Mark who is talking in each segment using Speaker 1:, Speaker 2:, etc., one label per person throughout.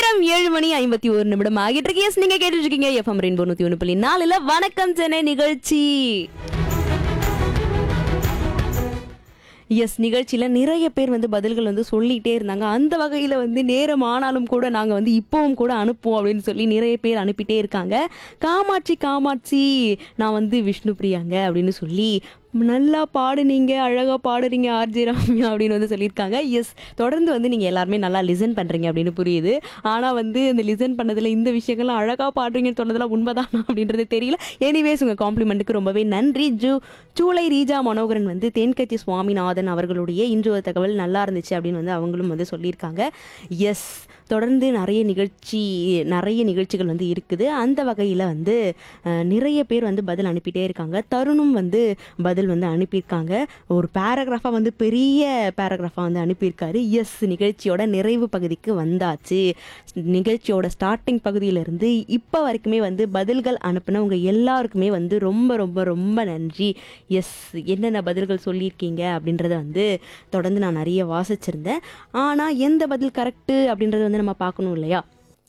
Speaker 1: நேரம் ஏழு மணி ஐம்பத்தி ஒரு நிமிடம் ஆகிட்டு இருக்கு எஸ் நீங்க கேட்டுட்டு இருக்கீங்க எஃப்எம் ரெயின்போ நூத்தி ஒன்று புள்ளி நாலுல வணக்கம் சென்னை நிகழ்ச்சி எஸ் நிகழ்ச்சியில் நிறைய பேர் வந்து பதில்கள் வந்து சொல்லிகிட்டே இருந்தாங்க அந்த வகையில் வந்து நேரம் ஆனாலும் கூட நாங்கள் வந்து இப்போவும் கூட அனுப்புவோம் அப்படின்னு சொல்லி நிறைய பேர் அனுப்பிட்டே இருக்காங்க காமாட்சி காமாட்சி நான் வந்து விஷ்ணு பிரியாங்க அப்படின்னு சொல்லி நல்லா பாடுனீங்க அழகாக பாடுறீங்க ஆர்ஜி ராமியா அப்படின்னு வந்து சொல்லியிருக்காங்க எஸ் தொடர்ந்து வந்து நீங்கள் எல்லாருமே நல்லா லிசன் பண்ணுறீங்க அப்படின்னு புரியுது ஆனால் வந்து இந்த லிசன் பண்ணதில் இந்த விஷயங்கள்லாம் அழகாக பாடுறீங்கன்னு சொன்னதெல்லாம் உண்மைதானா அப்படின்றது தெரியல எனிவேஸ் உங்கள் காம்ப்ளிமெண்ட்டுக்கு ரொம்பவே நன்றி ஜூ சூளை ரீஜா மனோகரன் வந்து தேன்கட்சி சுவாமிநாதன் அவர்களுடைய இன்று ஒரு தகவல் நல்லா இருந்துச்சு அப்படின்னு வந்து அவங்களும் வந்து சொல்லியிருக்காங்க எஸ் தொடர்ந்து நிறைய நிகழ்ச்சி நிறைய நிகழ்ச்சிகள் வந்து இருக்குது அந்த வகையில் வந்து அஹ், நிறைய பேர் வந்து பதில் அனுப்பிட்டே இருக்காங்க தருணும் வந்து பதில் வந்து அனுப்பியிருக்காங்க ஒரு பேராகிராஃபாக வந்து பெரிய பேராகிராஃபாக வந்து அனுப்பியிருக்காரு எஸ் நிகழ்ச்சியோட நிறைவு பகுதிக்கு வந்தாச்சு நிகழ்ச்சியோட ஸ்டார்டிங் பகுதியிலேருந்து இப்போ வரைக்குமே வந்து பதில்கள் அனுப்பினவங்க எல்லாருக்குமே வந்து ரொம்ப ரொம்ப ரொம்ப நன்றி எஸ் என்னென்ன பதில்கள் சொல்லியிருக்கீங்க அப்படின்றத வந்து தொடர்ந்து நான் நிறைய வாசிச்சிருந்தேன் ஆனால் எந்த பதில் கரெக்டு அப்படின்றத வந்து நம்ம பார்க்கணும் இல்லையா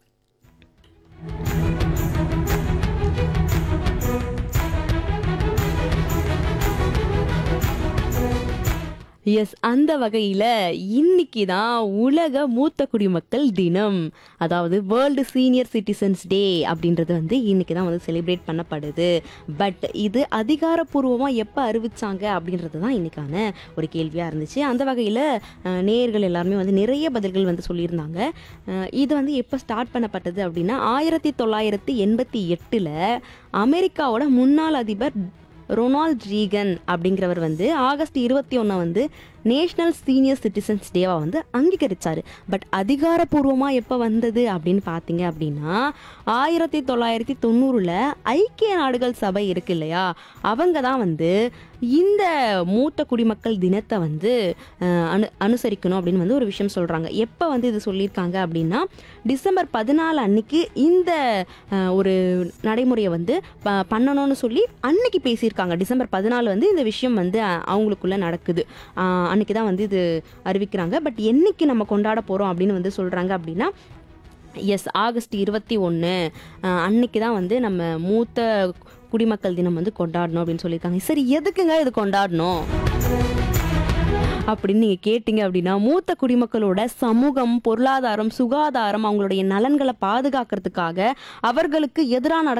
Speaker 1: எஸ் அந்த வகையில் இன்னைக்கு தான் உலக மூத்த குடிமக்கள் தினம் அதாவது வேர்ல்டு சீனியர் சிட்டிசன்ஸ் டே அப்படின்றது வந்து இன்னைக்கு தான் வந்து செலிப்ரேட் பண்ணப்படுது பட் இது அதிகாரப்பூர்வமாக எப்போ அறிவிச்சாங்க அப்படின்றது தான் இன்னைக்கான ஒரு கேள்வியாக இருந்துச்சு அந்த வகையில் நேயர்கள் எல்லாருமே வந்து நிறைய பதில்கள் வந்து சொல்லியிருந்தாங்க அஹ், இது வந்து எப்போ ஸ்டார்ட் பண்ணப்பட்டது அப்படின்னா ஆயிரத்தி தொள்ளாயிரத்தி எண்பத்தி எட்டில் அமெரிக்காவோட முன்னாள் அதிபர் ரொனால்ட் ரீகன் அப்படிங்கிறவர் வந்து ஆகஸ்ட் இருபத்தி ஒன்றை வந்து நேஷ்னல் சீனியர் சிட்டிசன்ஸ் டேவாக வந்து அங்கீகரித்தார் பட் அதிகாரப்பூர்வமாக எப்போ வந்தது அப்படின்னு பார்த்தீங்க அப்படின்னா ஆயிரத்தி தொள்ளாயிரத்தி தொண்ணூறில் ஐக்கிய நாடுகள் சபை இருக்கு இல்லையா அவங்க தான் வந்து இந்த மூத்த குடிமக்கள் தினத்தை வந்து அஹ், அனு அனுசரிக்கணும் அப்படின்னு வந்து ஒரு விஷயம் சொல்கிறாங்க எப்போ வந்து இது சொல்லியிருக்காங்க அப்படின்னா டிசம்பர் பதினாலு அன்னைக்கு இந்த அஹ், ஒரு நடைமுறையை வந்து ப- பண்ணணும்னு சொல்லி அன்னைக்கு பேசியிருக்காங்க டிசம்பர் பதினாலு வந்து இந்த விஷயம் வந்து அஹ், அவங்களுக்குள்ள நடக்குது அஹ், அன்னைக்கு தான் வந்து இது அறிவிக்கிறாங்க பட் என்னைக்கு நம்ம கொண்டாட போகிறோம் அப்படின்னு வந்து சொல்கிறாங்க அப்படின்னா எஸ் ஆகஸ்ட் இருபத்தி ஒன்று அன்னைக்கு தான் வந்து நம்ம மூத்த குடிமக்கள் தினம் வந்து கொண்டாடணும் அப்படின்னு சொல்லியிருக்காங்க சரி எதுக்குங்க இது கொண்டாடணும் அப்படின்னு நீங்கள் கேட்டிங்க அப்படின்னா மூத்த குடிமக்களோட சமூகம் பொருளாதாரம் சுகாதாரம் அவங்களுடைய நலன்களை பாதுகாக்கிறதுக்காக அவர்களுக்கு எதிராக